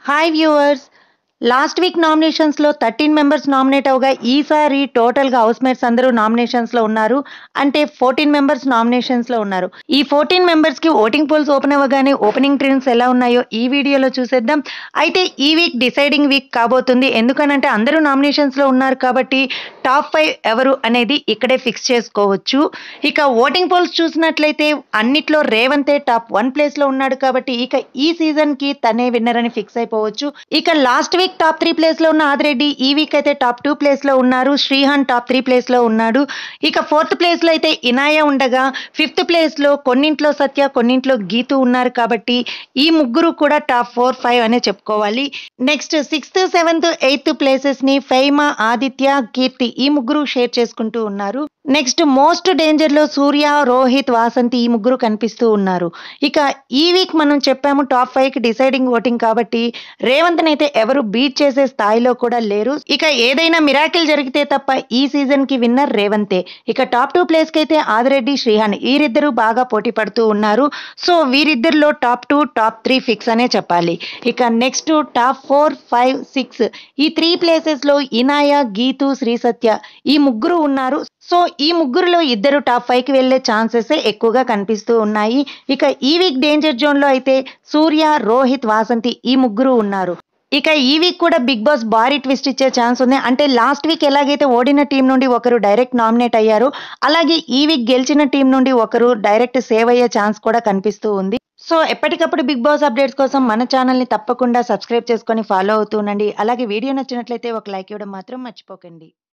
hi viewers last week నామినేషన్స్లో thirteen members nominate అవగా ఈసారి టోటల్గా హౌస్ మేట్స్ అందరూ నామినేషన్స్లో ఉన్నారు అంటే ఫోర్టీన్ మెంబర్స్ నామినేషన్స్లో ఉన్నారు ఈ ఫోర్టీన్ మెంబర్స్కి ఓటింగ్ పోల్స్ ఓపెన్ అవ్వగానే ఓపెనింగ్ ట్రెండ్స్ ఎలా ఉన్నాయో ఈ వీడియోలో చూసేద్దాం అయితే ఈ వీక్ డిసైడింగ్ వీక్ కాబోతుంది ఎందుకనంటే అందరూ నామినేషన్స్లో ఉన్నారు కాబట్టి టాప్ ఫైవ్ ఎవరు అనేది ఇక్కడే ఫిక్స్ చేసుకోవచ్చు ఇక ఓటింగ్ పోల్స్ చూసినట్లయితే అన్నిట్లో రేవంతే టాప్ వన్ ప్లేస్లో ఉన్నాడు కాబట్టి ఇక ఈ సీజన్కి తనే విన్నర్ అని ఫిక్స్ అయిపోవచ్చు ఇక లాస్ట్ వీక్ టాప్ త్రీ ప్లేస్లో ఉన్న ఆదిరెడ్డి ఈ వీక్ అయితే టాప్ టూ ప్లేస్లో ఉన్నారు శ్రీహాన్ టాప్ త్రీ ప్లేస్లో ఉన్నాడు ఇక ఫోర్త్ ప్లేస్లో అయితే ఇనాయ ఉండగా ఫిఫ్త్ ప్లేస్లో కొన్నింట్లో సత్య కొన్నింట్లో గీతు ఉన్నారు కాబట్టి ఈ ముగ్గురు కూడా టాప్ ఫోర్ ఫైవ్ అనే చెప్పుకోవాలి నెక్స్ట్ సిక్స్త్ సెవెంత్ ఎయిత్ ప్లేసెస్ని ఫైమా ఆదిత్య కీర్తి ఈ ముగ్గురు షేర్ చేసుకుంటూ ఉన్నారు నెక్స్ట్ మోస్ట్ డేంజర్లో సూర్య రోహిత్ వాసంతి ఈ ముగ్గురు కనిపిస్తూ ఉన్నారు ఇక ఈ వీక్ మనం చెప్పాము టాప్ ఫైవ్కి డిసైడింగ్ ఓటింగ్ కాబట్టి రేవంత్ని అయితే ఎవరు బీట్ చేసే స్థాయిలో కూడా లేరు ఇక ఏదైనా మిరాకిల్ జరిగితే తప్ప ఈ సీజన్కి విన్నర్ రేవంతే ఇక టాప్ టూ ప్లేస్కి అయితే ఆదిరెడ్డి శ్రీహాన్ వీరిద్దరూ బాగా పోటీ పడుతూ ఉన్నారు సో వీరిద్దరిలో top two top three fix అనే చెప్పాలి ఇక next top four five six ఈ త్రీ ప్లేసెస్లో ఇనాయ గీతు శ్రీ సత్య ఈ ముగ్గురు ఉన్నారు సో ఈ ముగ్గురులో ఇద్దరు టాప్ ఫైవ్కి వెళ్ళే ఛాన్సెస్ ఎక్కువగా కనిపిస్తూ ఉన్నాయి ఇక ఈ వీక్ డేంజర్ జోన్లో అయితే సూర్య రోహిత్ వాసంతి ఈ ముగ్గురు ఉన్నారు ఇక ఈ వీక్ కూడా బిగ్ బాస్ భారీ ట్విస్ట్ ఇచ్చే ఛాన్స్ ఉంది అంటే లాస్ట్ వీక్ ఎలాగైతే ఓడిన టీం నుండి ఒకరు డైరెక్ట్ నామినేట్ అయ్యారు అలాగే ఈ వీక్ గెలిచిన టీం నుండి ఒకరు డైరెక్ట్ సేవ్ అయ్యే ఛాన్స్ కూడా కనిపిస్తూ ఉంది సో ఎప్పటికప్పుడు బిగ్ బాస్ అప్డేట్స్ కోసం మన ఛానల్ని తప్పకుండా సబ్స్క్రైబ్ చేసుకొని ఫాలో అవుతూ ఉండండి అలాగే వీడియో నచ్చినట్లయితే ఒక లైక్ ఇవ్వడం మాత్రం మర్చిపోకండి